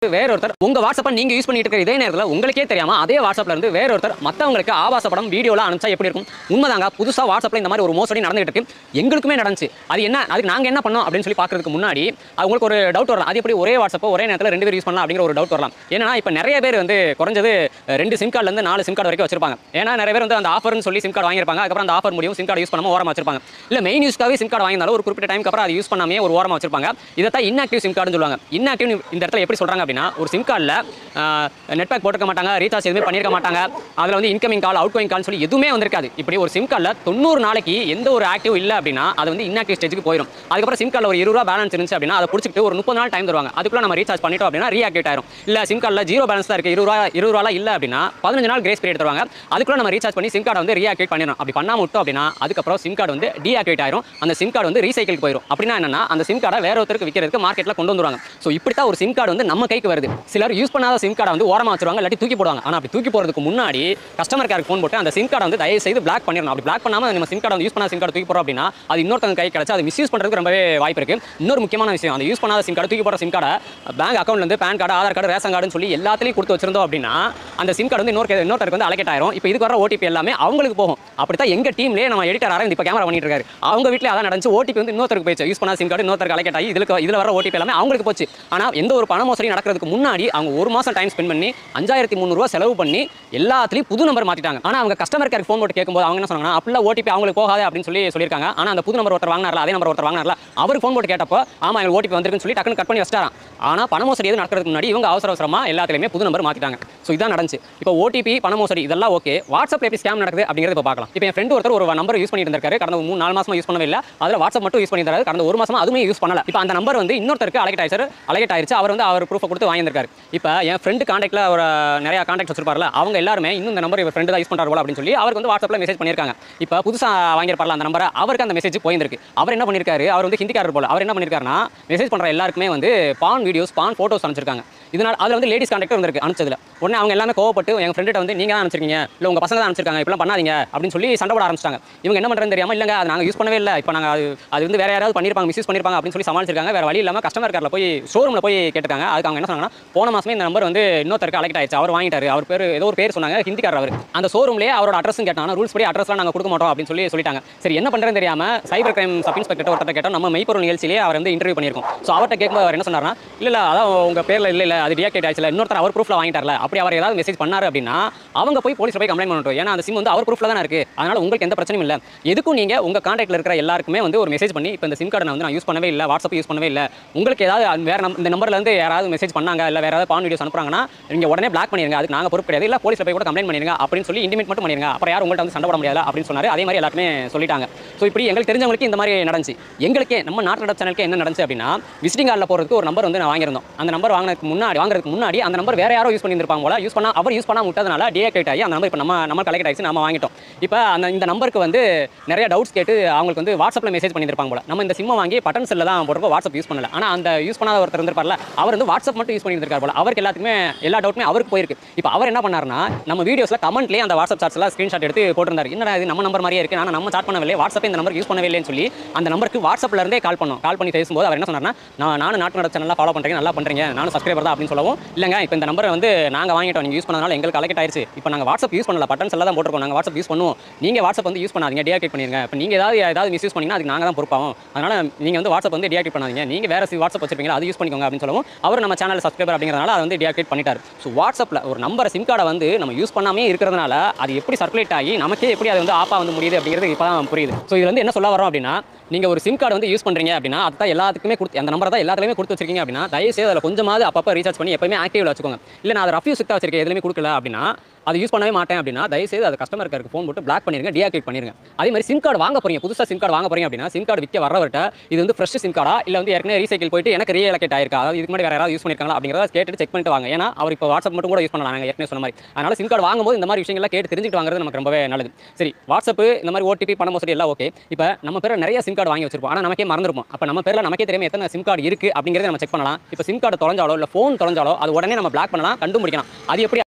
வேற ஒருத்தர் உங்க வாட்ஸ்அப்பை நீங்க யூஸ் பண்ணிட்டு இருக்க இதே நேரத்தில் உங்களுக்கே தெரியாம அதே வாட்ஸ்அப்ல இருந்து வேற ஒருத்தர் மத்தவங்களுக்கு ஆபாச படம் வீடியோல அனுப்பிச்சா எப்படி இருக்கும் உண்மைதாங்க புதுசா வாட்ஸ்அப்ல இந்த மாதிரி ஒரு மோசடி நடந்துட்டு இருக்கு எங்களுக்குமே நடந்துச்சு அது என்ன அதுக்கு நாங்க என்ன பண்ணோம் அப்படின்னு சொல்லி பாக்குறதுக்கு முன்னாடி அது உங்களுக்கு ஒரு டவுட் வரலாம் அது எப்படி ஒரே வாட்ஸ்அப்போ ஒரே நேரத்தில் ரெண்டு பேர் யூஸ் பண்ணலாம் அப்படிங்கிற ஒரு டவுட் வரலாம் ஏன்னா இப்போ நிறைய பேர் வந்து குறைஞ்சது ரெண்டு சிம் கார்டுல இருந்து நாலு சிம் கார்டு வரைக்கும் வச்சிருப்பாங்க ஏன்னா நிறைய பேர் வந்து அந்த ஆஃபர்னு சொல்லி சிம் கார்டு வாங்கியிருப்பாங்க அதுக்கப்புறம் அந்த ஆஃபர் முடியும் சிம் கார்டு யூஸ் பண்ணாம ஓரமா வச்சிருப்பாங்க இல்ல மெயின் யூஸ்க்காகவே சிம் கார்டு வாங்கினாலும் ஒரு குறிப்பிட்ட டைம் அப்புறம் அது யூஸ் பண்ணாமே ஒரு ஓரமா வச்சிருப்பாங்க இதை தான் inactive சிம் கார்டுன்னு சொல்லுவாங்க inactive இந்த இடத்துல எப்படி சொல்றாங்க அப்படின்னா ஒரு சிம் கார்டில் நெட் பேக் போட்டுக்க மாட்டாங்க ரீசார்ஜ் எதுவுமே பண்ணியிருக்க மாட்டாங்க அதில் வந்து incoming call outgoing call சொல்லி எதுவுமே வந்திருக்காது இப்படி ஒரு சிம் கார்டில் தொண்ணூறு நாளைக்கு எந்த ஒரு ஆக்டிவ் இல்லை அப்படின்னா அது வந்து inactive ஸ்டேஜுக்கு போயிடும் அதுக்கப்புறம் சிம் கார்டில் ஒரு இருபது ரூபா பேலன்ஸ் இருந்துச்சு அப்படின்னா அதை பிடிச்சிட்டு ஒரு முப்பது நாள் டைம் தருவாங்க அதுக்குள்ள நம்ம ரீசார்ஜ் பண்ணிட்டோம் அப்படின்னா ரீஆக்டிவேட் ஆயிரும் இல்ல சிம் கார்டில் ஜீரோ பேலன்ஸ் தான் இருக்கு இருபது ரூபா இருபது ரூபா இல்ல அப்படின்னா பதினஞ்சு நாள் கிரேஸ் பீரியட் தருவாங்க அதுக்குள்ள நம்ம ரீசார்ஜ் பண்ணி சிம் கார்டை வந்து ரீஆக்டிவேட் பண்ணிடணும் அப்படி பண்ணாம விட்டோம் அப்படின்னா அதுக்கப்புறம் சிம் கார்டு வந்து டீஆக்டிவேட் ஆயிரும் அந்த சிம் கார்டு வந்து ரீசைக்கிள் போயிடும் அப்படின்னா என்னன்னா அந்த சிம் கார்டை வேற ஒருத்தருக்கு விற்கிறதுக்கு மார்க்கெட்ல கொண்டு வந்துருவாங்க ஸோ இப்படி தான் ஒரு சிம் கார்டு வந்து நம்ம கைக்கு வருது சிலர் யூஸ் பண்ணாத சிம் கார்டை வந்து ஓரமா வச்சிருவாங்க இல்லாட்டி தூக்கி போடுவாங்க ஆனா அப்படி தூக்கி போறதுக்கு முன்னாடி கஸ்டமர் கேருக்கு ஃபோன் போட்டு அந்த சிம் கார்டை வந்து தயவு செய்து பிளாக் பண்ணிடணும் அப்படி பிளாக் பண்ணாம நம்ம சிம் கார்டை யூஸ் பண்ணாத சிம் கார்டு தூக்கி போறோம் அப்படின்னா அது இன்னொருத்தங்க கை கிடைச்சா அது மிஸ்யூஸ் பண்றதுக்கு ரொம்பவே வாய்ப்பு இருக்கு இன்னொரு முக்கியமான விஷயம் அந்த யூஸ் பண்ணாத சிம் கார்டு தூக்கி போற சிம் கார்டை பேங்க் அக்கௌண்ட்ல இருந்து PAN card Aadhaar card ration கார்டுன்னு சொல்லி எல்லாத்துலயும் கொடுத்து வச்சிருந்தோம் அப்படின்னா அந்த சிம் கார்டு வந்து இன்னொரு இன்னொருத்தருக்கு வந்து அலகேட் ஆயிரும் இப்போ இதுக்கு வர ஓடிபி எல்லாமே அவங்களுக்கு போகும் அப்படித்தான் எங்க டீம்லேயே நம்ம எடிட்டர் அரவிந்த் இப்போ கேமரா பண்ணிட்டு இருக்காரு அவங்க வீட்டில் அதான் நடந்துச்சு ஓடிபி வந்து இன்னொருத்தருக்கு போயிடுச்சு யூஸ் பண்ணாத சிம் கார்டு இன்னொருத்தருக்கு அலகேட் ஆகி இதுல இதுல வர ஓடிபி எல்லாமே அவங்களுக்கு போச்சு ஆனா எந்த ஒரு பண மோசடி நடக்கிறதுக்கு முன்னாடி அவங்க ஒரு மாசம் டைம் ஸ்பெண்ட் பண்ணி அஞ்சாயிரத்தி முந்நூறுவா செலவு பண்ணி எல்லாத்துலயும் புது நம்பர் மாத்திட்டாங்க ஆனா அவங்க கஸ்டமர் கேருக்கு ஃபோன் போட்டு கேட்கும்போது அவங்க என்ன சொன்னாங்கன்னா அப்படிலாம் ஓடிபி அவங்களுக்கு போகாது அப்படின்னு சொல்லி சொல்லியிருக்காங்க ஆனா அந்த புது நம்பர் ஒருத்தர் வாங்கினார்ல அதே நம்பர் ஒருத்தர் வாங்கினார்ல அவர் ஃபோன் போட்டு கேட்டப்போ ஆமா எங்களுக்கு ஓடிபி வந்திருக்குன்னு சொல்லி டக்குனு கட் பண்ணி வச்சிட்டாராம் ஆனா பண மோசடி எது நடக்கிறதுக்கு முன்னாடி இவங்க அவசர அவசரமா எல்லாத்துலயுமே புது நம்பர் மாத்திட்டாங்க ஸோ இதான் நடந்துச்சு இப்போ ஓடிபி பண மோசடி இதெல்லாம் ஓகே வாட்ஸ்அப்ல எப்படி ஸ்கேம் நடக்குது அப்படிங்கிறத இப்போ பார்க்கலாம் இப்போ என் ஃப்ரெண்ட் ஒருத்தர் ஒரு நம்பர் யூஸ் பண்ணிட்டு இருக்காரு கடந்த மூணு நாலு மாசமா யூஸ் பண்ணவே இல்லை அதில் வாட்ஸ்அப் மட்டும் யூஸ் பண்ணியிருந்தாரு கடந்த ஒரு மாசமா அதுவுமே யூஸ் பண்ணல இப்போ அந்த நம்பர் வந்து இன்னொருத்தருக்கு அலகேட் ஆயிடுச்சு அலகேட் ஆயிருச்சு அவர் வந்து அவர் ப்ரூஃப் கொடுத்து வாங்கியிருக்காரு இப்போ என் ஃப்ரெண்டு காண்டாக்ட்ல ஒரு நிறைய காண்டாக்ட் வச்சிருப்பார்ல அவங்க எல்லாருமே இன்னும் இந்த நம்பர் இவர் ஃப்ரெண்டு தான் யூஸ் பண்றாரு போல அப்படின்னு சொல்லி அவருக்கு வந்து வாட்ஸ்அப்ல மெசேஜ் பண்ணியிருக்காங்க இப்போ புதுசா வாங்கியிருப்பார்ல அந்த நம்பரை அவருக்கு அந்த மெசேஜ் போயிருந்திருக்கு அவர் என்ன பண்ணியிருக்காரு அவர் வந்து ஹிந்திக்காரர் போல அவர் என்ன பண்ணியிருக்காருன்னா மெசேஜ் பண்ற எல்லாருக்குமே வந்து பான் வீடியோஸ் பான் ஃபோட்டோஸ் அனுப்பிச்சிருக்காங்க இதனால் அதில் வந்து லேடிஸ் காண்டாக்ட் வந்திருக்கு அனுப்பிச்சதுல உடனே அவங்க எல்லாமே கோவப்பட்டு எங்க ஃப்ரெண்ட்ட வந்து நீங்க தான் அனுப்பிச்சிருக்கீங்க இல்லை உங்க பசங்க தான் அனுப்பிச்சிருக்காங்க இப்படிலாம் பண்ணாதீங்க அப்படின்னு சொல்லி சண்டை போட ஆரம்பிச்சிட்டாங்க இவங்க என்ன பண்றதுன்னு தெரியாம இல்லங்க அது நாங்கள் யூஸ் பண்ணவே இல்லை இப்போ நாங்கள் அது அது வந்து வேற யாராவது பண்ணியிருப்பாங்க மிஸ்யூஸ் பண்ணியிருப்பாங்க அப்படின்னு சொல்லி சமாளிச்சிருக்காங்க வேற வழி இல்லாமல் கஸ்டமர் கேரில் போய் ஷோரூமில் போய் கேட்டிருக்காங்க அதுக்கு அவங்க என்ன சொன்னாங்கன்னா போன மாசமே இந்த நம்பர் வந்து இன்னொருத்தருக்கு அலெக்ட் ஆயிடுச்சு அவர் வாங்கிட்டாரு அவர் பேர் ஏதோ ஒரு பேர் சொன்னாங்க ஹிந்திக்காரர் அவர் அந்த ஷோரூம்லேயே அவரோட அட்ரஸும் கேட்டாங்க ரூல்ஸ் படி அட்ரஸ்லாம் நாங்கள் கொடுக்க மாட்டோம் அப்படின்னு சொல்லி சொல்லிட்டாங்க சரி என்ன பண்ணுறதுன்னு தெரியாம சைபர் கிரைம் சப் இன்ஸ்பெக்டர் ஒருத்தர் கேட்டோம் நம்ம மெய்ப்பொருள் நிகழ்ச்சியிலே அவர் வந்து இன்டர்வியூ பண்ணியிருக்கோம் ஸோ அவர்கிட்ட கேட்கும்போது அவர் என்ன சொன்னார்னா இல்லை இல்லை அதான் உங்க பேரில் இல்லை இல்லை அது டிஆக்டிவேட் ஆயிடுச்சு இன்னொருத்தர் அவர் ப்ரூஃப்ல வாங்கிட்டார்ல அப்படி அவர் ஏதாவது மெசேஜ் பண்ணாரு அப்படின்னா அவங்க போய் போலீஸ் போய் கம்ப்ளைண்ட் பண்ணட்டும் ஏன்னா அந்த சிம் வந்து அவர் ப்ரூஃப்ல தான் இருக்கு அதனால உங்களுக்கு எந்த பிரச்சனையும் இல்லை எதுக்கும் நீங்க உங்க காண்டாக்ட்ல இருக்கிற எல்லாருக்குமே வந்து ஒரு மெசேஜ் பண்ணி இப்போ இந்த சிம் கார்டை வந்து நான் யூஸ் பண்ணவே இல்லை வாட்ஸ்அப் யூஸ் பண்ணவே இல்லை உங்களுக்கு ஏதாவது அந்த வேற நம்- இந்த நம்பர்ல இருந்து யாராவது மெசேஜ் பண்ணாங்க இல்லை வேற ஏதாவது பான் வீடியோஸ் அனுப்புறாங்கன்னா நீங்க உடனே பிளாக் பண்ணிருங்க அதுக்கு நாங்க பொறுப்பு கிடையாது இல்லை போலீஸ்ல போய் கூட கம்ப்ளைண்ட் பண்ணிருங்க அப்படின்னு சொல்லி இன்டிமேட் மட்டும் பண்ணிருங்க அப்புறம் யாரும் உங்கள்ட்ட வந்து சண்டை போட முடியாது அப்படின்னு சொன்னாரு அதே மாதிரி எல்லாருமே சொல்லிட்டாங்க ஸோ இப்படி எங்களுக்கு தெரிஞ்சவங்களுக்கு இந்த மாதிரி நடந்துச்சு எங்களுக்கே நம்ம நாட்டு சேனலுக்கு என்ன நடந்துச்சு அப்படின்னா விசிட்டிங் கார்டில் போகிறதுக்கு ஒரு நம்பர் வந்து நான் வாங்கியிருந்தோம் அந்த நம்பர் வாங்கினதுக்கு முன்னாடி வாங்குறதுக்கு முன்னாடி அந்த நம்பர் வேற யாரோ யூஸ் பண்ணியிருப்பாங்க போல யூஸ் பண்ணா அவர் யூஸ் பண்ணாம விட்டதுனால டீஆக்டிவேட் ஆகி அந்த நம்பர் இப்போ நம்ம நம்ம கலெக்ட் ஆயிடுச்சு நம்ம வாங்கிட்டோம் இப்போ அந்த இந்த நம்பருக்கு வந்து நிறைய டவுட்ஸ் கேட்டு அவங்களுக்கு வந்து வாட்ஸ்அப்பில் மெசேஜ் பண்ணியிருப்பாங்க போல நம்ம இந்த சிம்மை வாங்கி பட்டன் செல்ல தான் போட்டுருக்கோம் வாட்ஸ்அப் யூஸ் பண்ணல ஆனால் அந்த யூஸ் பண்ணாத ஒருத்தர் இருந்திருப்பார்ல அவர் வந்து வாட்ஸ்அப் மட்டும் யூஸ் பண்ணியிருக்காரு போல அவருக்கு எல்லாத்துக்குமே எல்லா டவுட்டுமே அவருக்கு போயிருக்கு இப்போ அவர் என்ன பண்ணாருன்னா நம்ம வீடியோஸ்ல கமெண்ட்லேயே அந்த வாட்ஸ்அப் சாட்ஸ்லாம் ஸ்க்ரீன்ஷாட் எடுத்து போட்டிருந்தாரு என்னடா இது நம்ம நம்பர் மாதிரியே இருக்கு ஆனால் நம்ம சாட் பண்ணவில்லை வாட்ஸ்அப் இந்த நம்பர் யூஸ் பண்ணவே இல்லைன்னு சொல்லி அந்த நம்பருக்கு வாட்ஸ்அப்ல இருந்தே கால் பண்ணோம் கால் பண்ணி பேசும்போது அவர் என்ன சொன்னார்னா நான் நானும் நாட்டு நட சேனல்லாம் ஃபாலோ பண்ணுறேன் நல்லா பண்ணுறீங்க நானும் சப்ஸ்கிரைபர் தான் அப்படின்னு சொல்லவும் இல்லைங்க இப்போ இந்த நம்பரை வந்து நாங்கள் வாங்கிட்டோம் நீங்கள் யூஸ் பண்ணனால எங்களுக்கு கலெக்ட் ஆயிருச்சு இப்போ நாங்கள் வாட்ஸ்அப் யூஸ் பண்ணல பட்டன் செல்ல தான் போட்டிருக்கோம் நாங்கள் வாட்ஸ்அப் யூஸ் பண்ணுவோம் நீங்கள் வாட்ஸ்அப் வந்து யூஸ் பண்ணாதீங்க டிஆக்டிவேட் பண்ணிருங்க இப்போ நீங்கள் ஏதாவது ஏதாவது மிஸ்யூஸ் பண்ணீங்கன்னா அதுக்கு நாங்கள் தான் பொறுப்பாகும் அதனால நீங்கள் வந்து வாட்ஸ்அப் வந்து டிஆக்டிவேட் பண்ணாதீங்க நீங்கள் வேற சி- வாட்ஸ்அப் வச்சிருப்பீங்களா அது யூஸ் பண்ணிக்கோங்க அப்படின்னு சொல்லவும் அவர் நம்ம சேனல் சப்ஸ்கிரைபர் அப்படிங்கிறனால அதை வந்து டிஆக்டிவேட் பண்ணிட்டார் ஸோ வாட்ஸ்அப்பில் ஒரு நம்பர் சிம் கார்டை வந்து நம்ம யூஸ் பண்ணாமே இருக்கிறதுனால அது எப்படி சர்க்குலேட் ஆகி நமக்கே எப்படி அது வந்து ஆஃபாக வந்து முடியுது அப்படிங்கிறது இப்போ தான் புரியுது ஸோ இது வந்து என்ன சொல்ல வரோம் அப்படின்னா நீங்கள் ஒரு சிம் கார்டு வந்து யூஸ் பண்ணுறீங்க அப்படின்னா அதுதான் எல்லாத்துக்குமே கொடுத்து அந்த நம்பரை தான் எல்லாத்துலேயுமே கொடுத்து வச்சிருக்கீங்க அப்படின்னா தயவுசெய்து அதில் கொஞ்சமாவது அப்பப்போ ரீசார்ஜ் பண்ணி எப்பவுமே ஆக்டிவில் வச்சுக்கோங்க இல்லை நான் அதை ரஃப்யூ சிக்ஸாக வச்சிருக்கேன் எதுலையுமே கொடுக்கல அப்படின்னா அது யூஸ் பண்ணவே மாட்டேன் அப்படின்னா தயவுசெய்து அது கஸ்டமர் கேருக்கு ஃபோன் போட்டு பிளாக் பண்ணிருங்க டீஆக்டிவேட் பண்ணிருங்க அதே மாதிரி சிம் கார்டு வாங்க போறீங்க புதுசாக சிம் கார்டு வாங்க போறீங்க அப்படின்னா சிம் கார்டு விற்க வரவர்கிட்ட இது வந்து ஃப்ரெஷ் சிம் கார்டா இல்லை வந்து ஏற்கனவே ரீசைக்கிள் போயிட்டு எனக்கு ரீஎலக்ட் ஆயிருக்கா அதாவது இதுக்கு முன்னாடி வேற யாராவது யூஸ் பண்ணிருக்காங்களா அப்படிங்கிறத கேட்டு செக் பண்ணிட்டு வாங்க ஏன்னா அவர் இப்போ வாட்ஸ்அப் மட்டும் கூட யூஸ் பண்ணலாம் நாங்கள் ஏற்கனவே சொன்ன மாதிரி அதனால சிம் கார்டு வாங்கும்போது இந்த மாதிரி விஷயங்கள்லாம் கேட்டு தெரிஞ்சுட்டு வாங்குறது நமக்கு ரொம்பவே நல்லது சரி வாட்ஸ்அப் இந்த மாதிரி ஓடிபி பண மோசடி எல்லாம் ஓகே இப்போ நம்ம பேர் நிறைய சிம் கார்டு வாங்கி வச்சிருப்போம் ஆனால் நமக்கே மறந்துருப்போம் அப்போ நம்ம பேரில் நமக்கே தெரியாம எத்தனை சிம் கார்டு இருக்கு அப்படிங்கிறத நம்ம செக் பண்ணலாம் இப்போ சிம் கார்டு தொலைஞ்சாலோ இல்லை ஃபோன் தொலைஞ்சாலோ அது உடனே நம்ம பிளாக் பண்ணலாம் கண்டுபிடிக்கலாம் அது எப்படி